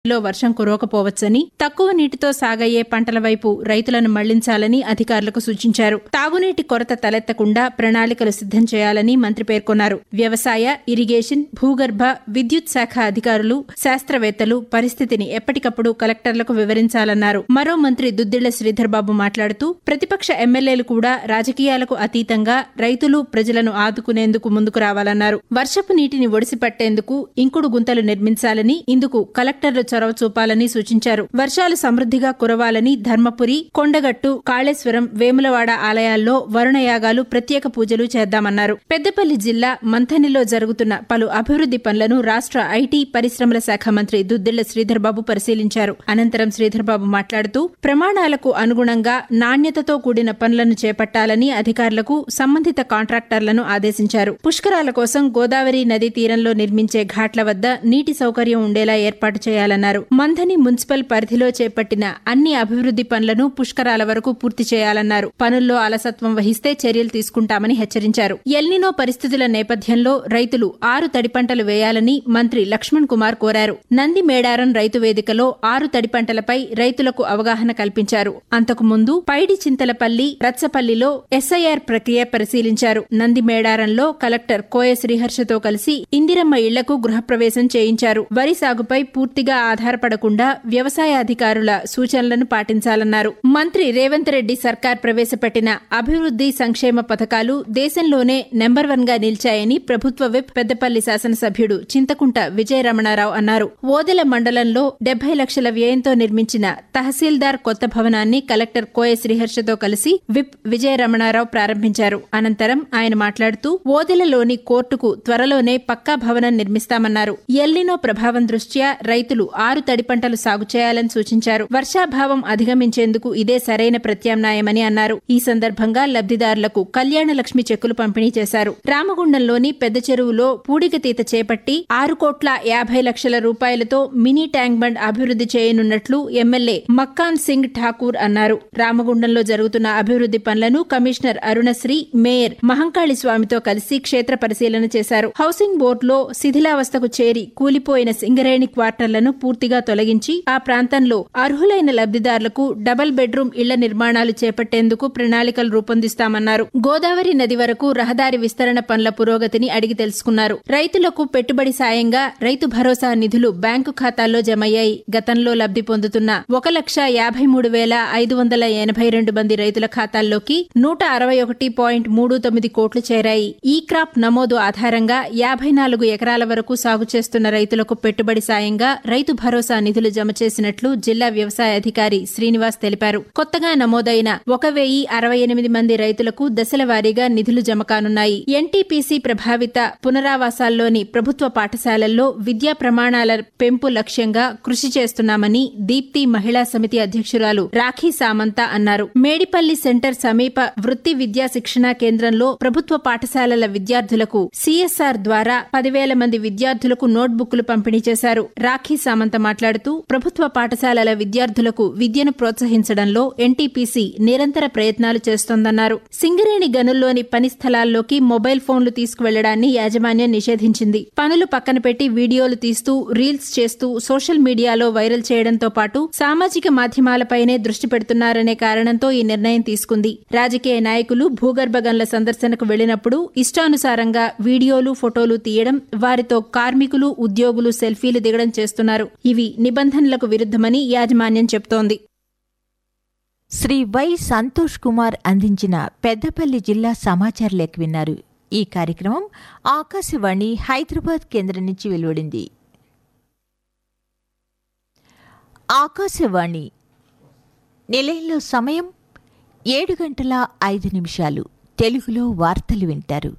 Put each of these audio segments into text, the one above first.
లో వర్షం కురవకపోవచ్చని తక్కువ నీటితో సాగయ్యే పంటల వైపు రైతులను మళ్లించాలని అధికారులకు సూచించారు తాగునీటి కొరత తలెత్తకుండా ప్రణాళికలు సిద్దం చేయాలని మంత్రి పేర్కొన్నారు వ్యవసాయ ఇరిగేషన్ భూగర్భ విద్యుత్ శాఖ అధికారులు శాస్త్రవేత్తలు పరిస్థితిని ఎప్పటికప్పుడు కలెక్టర్లకు వివరించాలన్నారు మరో మంత్రి దుద్దిళ్ల శ్రీధర్ బాబు మాట్లాడుతూ ప్రతిపక్ష ఎమ్మెల్యేలు కూడా రాజకీయాలకు అతీతంగా రైతులు ప్రజలను ఆదుకునేందుకు ముందుకు రావాలన్నారు వర్షపు నీటిని ఒడిసిపట్టేందుకు ఇంకుడు గుంతలు నిర్మించాలని ఇందుకు కలెక్టర్లు చొరవ చూపాలని సూచించారు వర్షాలు సమృద్దిగా కురవాలని ధర్మపురి కొండగట్టు కాళేశ్వరం వేములవాడ ఆలయాల్లో వరుణయాగాలు ప్రత్యేక పూజలు చేద్దామన్నారు పెద్దపల్లి జిల్లా మంథనిలో జరుగుతున్న పలు అభివృద్ది పనులను రాష్ట్ర ఐటీ పరిశ్రమల శాఖ మంత్రి దుద్దిళ్ల శ్రీధర్బాబు పరిశీలించారు అనంతరం శ్రీధర్బాబు మాట్లాడుతూ ప్రమాణాలకు అనుగుణంగా నాణ్యతతో కూడిన పనులను చేపట్టాలని అధికారులకు సంబంధిత కాంట్రాక్టర్లను ఆదేశించారు పుష్కరాల కోసం గోదావరి నదీ తీరంలో నిర్మించే ఘాట్ల వద్ద నీటి సౌకర్యం ఉండేలా ఏర్పాటు చేయాలన్నారు మంథని మున్సిపల్ పరిధిలో చేపట్టిన అన్ని అభివృద్ది పనులను పుష్కరాల వరకు పూర్తి చేయాలన్నారు పనుల్లో అలసత్వం వహిస్తే చర్యలు తీసుకుంటామని హెచ్చరించారు ఎల్నినో పరిస్థితుల నేపథ్యంలో రైతులు ఆరు తడి పంటలు వేయాలని మంత్రి లక్ష్మణ్ కుమార్ కోరారు నంది మేడారం రైతు వేదికలో ఆరు తడి పంటలపై రైతులకు అవగాహన కల్పించారు అంతకు ముందు పైడి చింతలపల్లి రచ్చపల్లిలో ఎస్ఐఆర్ ప్రక్రియ పరిశీలించారు నంది మేడారంలో కలెక్టర్ కోయ శ్రీహర్షతో కలిసి ఇందిరమ్మ ఇళ్లకు గృహప్రవేశం చేయించారు వరి సాగుపై పూర్తిగా ఆధారపడకుండా వ్యవసాయ అధికారుల సూచనలను పాటించాలన్నారు మంత్రి రేవంత్ రెడ్డి సర్కార్ ప్రవేశపెట్టిన అభివృద్ది సంక్షేమ పథకాలు దేశంలోనే నెంబర్ వన్ గా నిలిచాయని ప్రభుత్వ విప్ పెద్దపల్లి శాసనసభ్యుడు చింతకుంట విజయ రమణారావు అన్నారు ఓదెల మండలంలో డెబ్బై లక్షల వ్యయంతో నిర్మించిన తహసీల్దార్ కొత్త భవనాన్ని కలెక్టర్ కోయ శ్రీహర్షతో కలిసి విప్ విజయ రమణారావు ప్రారంభించారు అనంతరం ఆయన మాట్లాడుతూ ఓదెలలోని కోర్టుకు త్వరలోనే పక్కా భవనం నిర్మిస్తామన్నారు ఎల్లినో ప్రభావం దృష్ట్యా రైతులు ఆరు తడి పంటలు సాగు చేయాలని సూచించారు వర్షాభావం అధిగమించేందుకు ఇదే సరైన ప్రత్యామ్నాయమని అన్నారు ఈ సందర్భంగా లబ్దిదారులకు కళ్యాణ లక్ష్మి చెక్కులు పంపిణీ చేశారు రామగుండంలోని పెద్ద చెరువులో పూడికతీత చేపట్టి ఆరు కోట్ల యాభై లక్షల రూపాయలతో మినీ ట్యాంక్ బండ్ అభివృద్ది చేయనున్నట్లు ఎమ్మెల్యే మక్కాన్ సింగ్ ఠాకూర్ అన్నారు రామగుండంలో జరుగుతున్న అభివృద్ది పనులను కమిషనర్ అరుణశ్రీ మేయర్ మహంకాళి స్వామితో కలిసి క్షేత్ర పరిశీలన చేశారు హౌసింగ్ బోర్డులో శిథిలావస్థకు చేరి కూలిపోయిన సింగరేణి క్వార్టర్లను పూర్తిగా తొలగించి ఆ ప్రాంతంలో అర్హులైన లబ్దిదారులకు డబుల్ బెడ్రూమ్ ఇళ్ల నిర్మాణాలు చేపట్టేందుకు ప్రణాళికలు రూపొందిస్తామన్నారు గోదావరి నది వరకు రహదారి విస్తరణ పనుల పురోగతిని అడిగి తెలుసుకున్నారు రైతులకు పెట్టుబడి సాయంగా రైతు భరోసా నిధులు బ్యాంకు ఖాతాల్లో జమయ్యాయి గతంలో లబ్ది పొందుతున్న ఒక లక్ష యాభై మూడు వేల ఐదు వందల ఎనభై రెండు మంది రైతుల ఖాతాల్లోకి నూట అరవై ఒకటి పాయింట్ మూడు తొమ్మిది కోట్లు చేరాయి ఈ క్రాప్ నమోదు ఆధారంగా యాభై నాలుగు ఎకరాల వరకు సాగు చేస్తున్న రైతులకు పెట్టుబడి సాయంగా రైతు భరోసా నిధులు జమ చేసినట్లు జిల్లా వ్యవసాయ అధికారి శ్రీనివాస్ తెలిపారు కొత్తగా నమోదైన ఒక వెయ్యి అరవై ఎనిమిది మంది రైతులకు దశల వారీగా నిధులు జమ కానున్నాయి ఎన్టీపీసీ ప్రభావిత పునరావాసాల్లోని ప్రభుత్వ పాఠశాలల్లో విద్యా ప్రమాణాల పెంపు లక్ష్యంగా కృషి చేస్తున్నామని దీప్తి మహిళా సమితి అధ్యక్షురాలు రాఖీ సామంత అన్నారు మేడిపల్లి సెంటర్ సమీప వృత్తి విద్యా శిక్షణా కేంద్రంలో ప్రభుత్వ పాఠశాలల విద్యార్థులకు సిఎస్ఆర్ ద్వారా పదివేల మంది విద్యార్థులకు నోట్బుక్లు పంపిణీ చేశారు రాఖీ సామంత మాట్లాడుతూ ప్రభుత్వ పాఠశాలల విద్యార్థులకు విద్యను ప్రోత్సహించడంలో ఎన్టీపీసీ నిరంతర ప్రయత్నాలు చేస్తోందన్నారు సింగరేణి గనుల్లోని పని స్థలాల్లోకి మొబైల్ ఫోన్లు తీసుకువెళ్లడాన్ని యాజమాన్యం నిషేధించింది పనులు పక్కన పెట్టి వీడియోలు తీస్తూ రీల్స్ చేస్తూ సోషల్ మీడియాలో వైరల్ చేయడంతో పాటు సామాజిక మాధ్యమాలపైనే దృష్టి పెడుతున్నారనే కారణంతో ఈ నిర్ణయం తీసుకుంది రాజకీయ నాయకులు భూగర్భ గనుల సందర్శనకు వెళ్లినప్పుడు ఇష్టానుసారంగా వీడియోలు ఫోటోలు తీయడం వారితో కార్మికులు ఉద్యోగులు సెల్ఫీలు దిగడం చేస్తున్నారు ఇవి నిబంధనలకు విరుద్దమని యాజమాన్యం చెబుతోంది శ్రీ వై సంతోష్ కుమార్ అందించిన పెద్దపల్లి జిల్లా సమాచార లేఖ విన్నారు ఈ కార్యక్రమం ఆకాశవాణి హైదరాబాద్ కేంద్రం నుంచి వెలువడింది ఆకాశవాణి నిలయంలో సమయం ఏడు గంటల ఐదు నిమిషాలు తెలుగులో వార్తలు వింటారు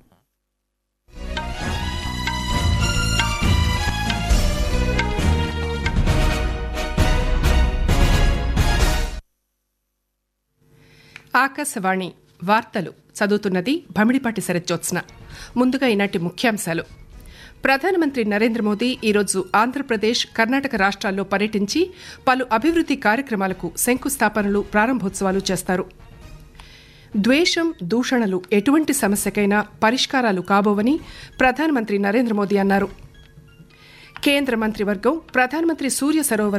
ఆకాశవాణి వార్తలు చదువుతున్నది భమిడిపాటి శరజ్జోత్స్న ముందుగా ఈనాటి ముఖ్యాంశాలు ప్రధానమంత్రి నరేంద్ర మోదీ ఈరోజు ఆంధ్రప్రదేశ్ కర్ణాటక రాష్ట్రాల్లో పర్యటించి పలు అభివృద్ది కార్యక్రమాలకు శంకుస్థాపనలు ప్రారంభోత్సవాలు చేస్తారు ద్వేషం దూషణలు ఎటువంటి సమస్యకైనా పరిష్కారాలు కాబోవని ప్రధానమంత్రి నరేంద్ర మోదీ అన్నారు కేంద్ర మంత్రివర్గం ప్రధానమంత్రి సూర్య సరోవర్